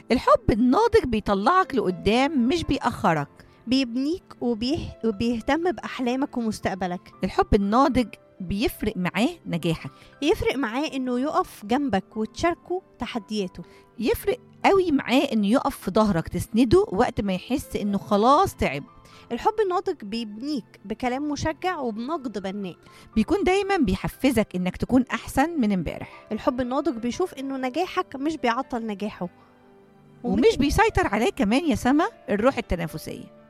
الحب الناضج بيطلعك لقدام مش بيأخرك بيبنيك وبيه... وبيهتم بأحلامك ومستقبلك الحب الناضج بيفرق معاه نجاحك يفرق معاه إنه يقف جنبك وتشاركه تحدياته يفرق قوي معاه انه يقف في ظهرك تسنده وقت ما يحس انه خلاص تعب الحب الناضج بيبنيك بكلام مشجع وبنقد بناء بيكون دايما بيحفزك انك تكون احسن من امبارح الحب الناضج بيشوف إنه نجاحك مش بيعطل نجاحه ومش بيسيطر عليه كمان يا سما الروح التنافسيه